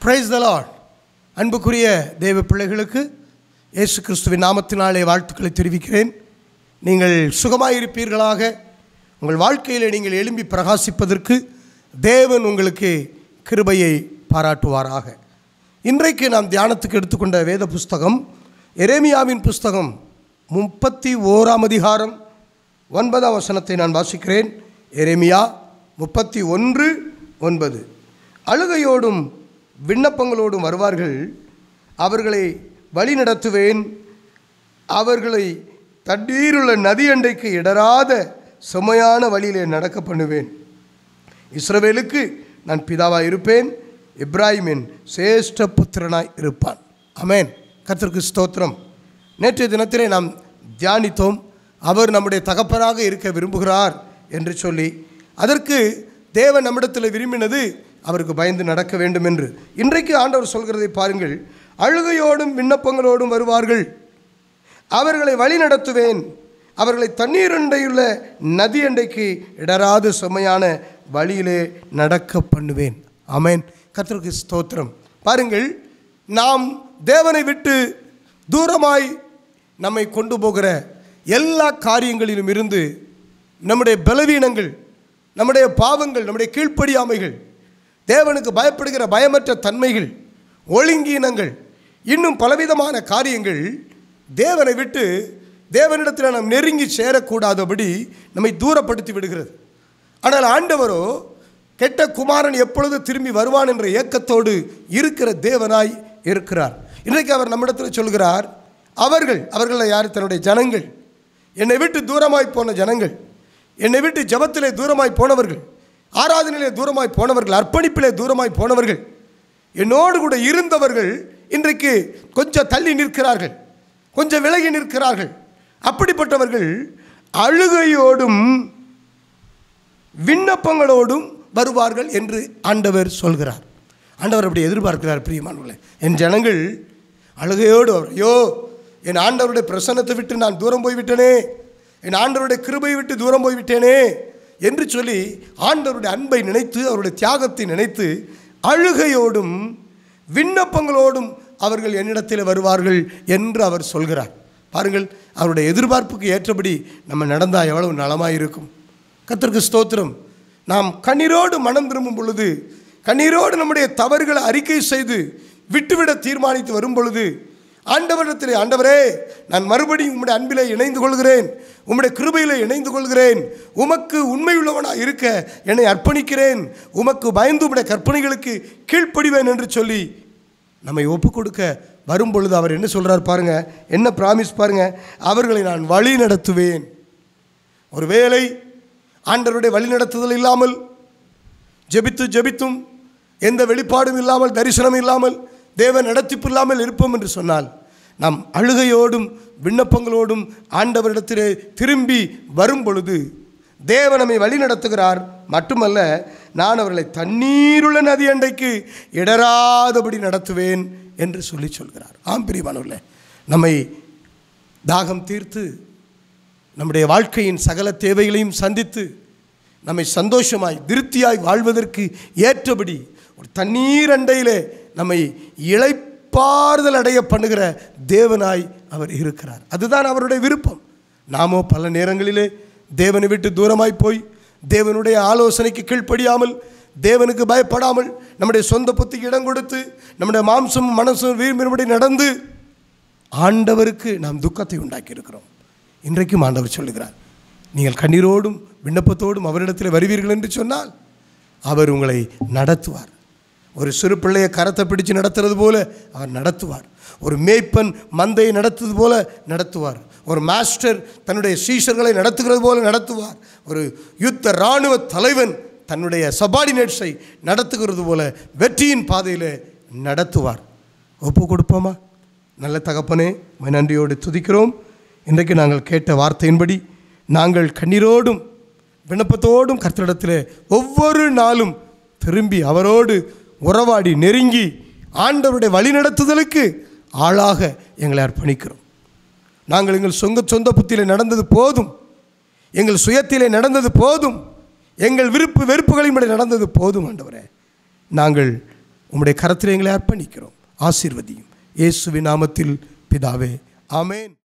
praise the Lord அன்புக்குரிய தேவ பிள்ளைகளுக்கு இயேசு கிறிஸ்துவின் நாமத்தினாலே வாழ்த்துக்களை தெரிவிக்கிறேன் நீங்கள் சுகமாயிருப்பீர்களாக உங்கள் வாழ்க்கையில் நீங்கள் எழும்பி பிரகாசிப்பதற்கு தேவன் உங்களுக்கு கிருபையை பாராட்டுவாராக இன்றைக்கு நாம் தியானத்துக்கு எடுத்துக்கொண்ட வேத புஸ்தகம் எரேமியாவின் புஸ்தகம் முப்பத்தி ஓராம் அதிகாரம் ஒன்பதாம் வசனத்தை நான் வாசிக்கிறேன் எரேமியா முப்பத்தி ஒன்று ஒன்பது அழுகையோடும் விண்ணப்பங்களோடும் வருவார்கள் அவர்களை வழி நடத்துவேன் அவர்களை தண்ணீருள்ள நதியண்டைக்கு இடராத செம்மையான வழியிலே நடக்க பண்ணுவேன் இஸ்ரவேலுக்கு நான் பிதாவாய் இருப்பேன் இப்ராஹிமின் சேஷ்ட புத்திரனாய் இருப்பான் அமேன் கர்த்தருக்கு ஸ்தோத்திரம் நேற்றைய தினத்திலே நாம் தியானித்தோம் அவர் நம்முடைய தகப்பனாக இருக்க விரும்புகிறார் என்று சொல்லி அதற்கு தேவன் நம்மிடத்தில் விரும்பினது அவருக்கு பயந்து நடக்க வேண்டும் என்று இன்றைக்கு ஆண்டவர் சொல்கிறதை பாருங்கள் அழுகையோடும் விண்ணப்பங்களோடும் வருவார்கள் அவர்களை வழி நடத்துவேன் அவர்களை தண்ணீரண்டையுள்ள நதி அண்டைக்கு இடராது செம்மையான வழியிலே நடக்க பண்ணுவேன் ஆமென் கர்த்தருக்கு ஸ்தோத்திரம் பாருங்கள் நாம் தேவனை விட்டு தூரமாய் நம்மை கொண்டு போகிற எல்லா காரியங்களிலும் இருந்து நம்முடைய பலவீனங்கள் நம்முடைய பாவங்கள் நம்முடைய கீழ்ப்படியாமைகள் தேவனுக்கு பயப்படுகிற பயமற்ற தன்மைகள் ஒழுங்கீனங்கள் இன்னும் பலவிதமான காரியங்கள் தேவனை விட்டு தேவனிடத்தில் நாம் நெருங்கி சேரக்கூடாதபடி நம்மை தூரப்படுத்தி விடுகிறது ஆனால் ஆண்டவரோ கெட்ட குமாரன் எப்பொழுது திரும்பி வருவான் என்ற ஏக்கத்தோடு இருக்கிற தேவனாய் இருக்கிறார் இன்றைக்கு அவர் நம்மிடத்தில் சொல்கிறார் அவர்கள் அவர்கள் யார் தன்னுடைய ஜனங்கள் என்னை விட்டு தூரமாய் போன ஜனங்கள் என்னை விட்டு ஜபத்திலே தூரமாய் போனவர்கள் ஆராதனையிலே தூரமாய் போனவர்கள் அர்ப்பணிப்பிலே தூரமாய் போனவர்கள் என்னோடு கூட இருந்தவர்கள் இன்றைக்கு கொஞ்சம் தள்ளி நிற்கிறார்கள் கொஞ்சம் விலகி நிற்கிறார்கள் அப்படிப்பட்டவர்கள் அழுகையோடும் விண்ணப்பங்களோடும் வருவார்கள் என்று ஆண்டவர் சொல்கிறார் ஆண்டவர் அப்படி எதிர்பார்க்கிறார் பிரியமானவர்களே என் ஜனங்கள் அழுகையோடு அவர் ஐயோ என் ஆண்டவருடைய பிரசன்னத்தை விட்டு நான் தூரம் போய்விட்டேனே என் ஆண்டவருடைய கிருபை விட்டு தூரம் போய்விட்டேனே என்று சொல்லி ஆண்டவருடைய அன்பை நினைத்து அவருடைய தியாகத்தை நினைத்து அழுகையோடும் விண்ணப்பங்களோடும் அவர்கள் என்னிடத்தில் வருவார்கள் என்று அவர் சொல்கிறார் பாருங்கள் அவருடைய எதிர்பார்ப்புக்கு ஏற்றபடி நம்ம நடந்தால் எவ்வளவு நலமாக இருக்கும் கத்திற்கு ஸ்தோத்திரம் நாம் கண்ணீரோடு மனம் திரும்பும் பொழுது கண்ணீரோடு நம்முடைய தவறுகளை அறிக்கை செய்து விட்டுவிட தீர்மானித்து வரும் பொழுது ஆண்டவரிடத்திலே ஆண்டவரே நான் மறுபடியும் உம்முடைய அன்பிலே இணைந்து கொள்கிறேன் உம்முடைய கிருபையிலே இணைந்து கொள்கிறேன் உமக்கு உண்மையுள்ளவனாக இருக்க என்னை அர்ப்பணிக்கிறேன் உமக்கு பயந்து உம்முடைய கற்பனைகளுக்கு கீழ்ப்படிவேன் என்று சொல்லி நம்மை ஒப்பு கொடுக்க வரும் பொழுது அவர் என்ன சொல்கிறார் பாருங்க என்ன ப்ராமிஸ் பாருங்க அவர்களை நான் வழி நடத்துவேன் ஒருவேளை ஆண்டவருடைய வழி நடத்துதல் இல்லாமல் ஜெபித்து ஜெபித்தும் எந்த வெளிப்பாடும் இல்லாமல் தரிசனம் இல்லாமல் தேவ நடத்திப்பு இல்லாமல் இருப்போம் என்று சொன்னால் நாம் அழுகையோடும் விண்ணப்பங்களோடும் ஆண்டவரிடத்திலே திரும்பி வரும் பொழுது தேவ நம்மை வழி நடத்துகிறார் மட்டுமல்ல நான் அவர்களை தண்ணீருள்ள நதி அண்டைக்கு இடராதபடி நடத்துவேன் என்று சொல்லி சொல்கிறார் ஆம் பிரிவானவர்களே நம்மை தாகம் தீர்த்து நம்முடைய வாழ்க்கையின் சகல தேவைகளையும் சந்தித்து நம்மை சந்தோஷமாய் திருப்தியாய் வாழ்வதற்கு ஏற்றபடி ஒரு தண்ணீர் அண்டையிலே நம்மை இளைப்பாறுதல் அடைய பண்ணுகிற தேவனாய் அவர் இருக்கிறார் அதுதான் அவருடைய விருப்பம் நாமோ பல நேரங்களிலே தேவனை விட்டு தூரமாய் போய் தேவனுடைய ஆலோசனைக்கு கீழ்ப்படியாமல் தேவனுக்கு பயப்படாமல் நம்முடைய சொந்த புத்திக்கு இடம் கொடுத்து நம்முடைய மாம்சம் மனசும் விரும்பினபடி நடந்து ஆண்டவருக்கு நாம் துக்கத்தை உண்டாக்கி இருக்கிறோம் இன்றைக்கும் ஆண்டவர் சொல்லுகிறார் நீங்கள் கண்ணீரோடும் விண்ணப்பத்தோடும் அவரிடத்தில் வருவீர்கள் என்று சொன்னால் அவர் உங்களை நடத்துவார் ஒரு சிறு பிள்ளையை கரத்தை பிடிச்சு நடத்துறது போல அவர் நடத்துவார் ஒரு மேய்ப்பன் மந்தையை நடத்துவது போல நடத்துவார் ஒரு மாஸ்டர் தன்னுடைய சீஷர்களை நடத்துகிறது போல நடத்துவார் ஒரு யுத்த இராணுவ தலைவன் தன்னுடைய சபார்டினேட்ஸை நடத்துகிறது போல வெற்றியின் பாதையில் நடத்துவார் ஒப்பு கொடுப்போமா நல்ல தகப்பனே உம்மை நன்றியோடு துதிக்கிறோம் இன்றைக்கு நாங்கள் கேட்ட வார்த்தையின்படி நாங்கள் கண்ணீரோடும் விண்ணப்பத்தோடும் கர்த்தரிடத்தில் ஒவ்வொரு நாளும் திரும்பி அவரோடு உறவாடி நெருங்கி ஆண்டவருடைய வழிநடத்துதலுக்கு ஆளாக எங்களை அர்ப்பணிக்கிறோம் நாங்கள் எங்கள் சொந்த சொந்த புத்தியிலே நடந்தது போதும் எங்கள் சுயத்திலே நடந்தது போதும் எங்கள் விருப்பு வெறுப்புகளின்படி நடந்தது போதும் ஆண்டவரே நாங்கள் உம்முடைய கரத்தில் எங்களை அர்ப்பணிக்கிறோம் ஆசீர்வதியும் இயேசுவின் நாமத்தில் பிதாவே ஆமென்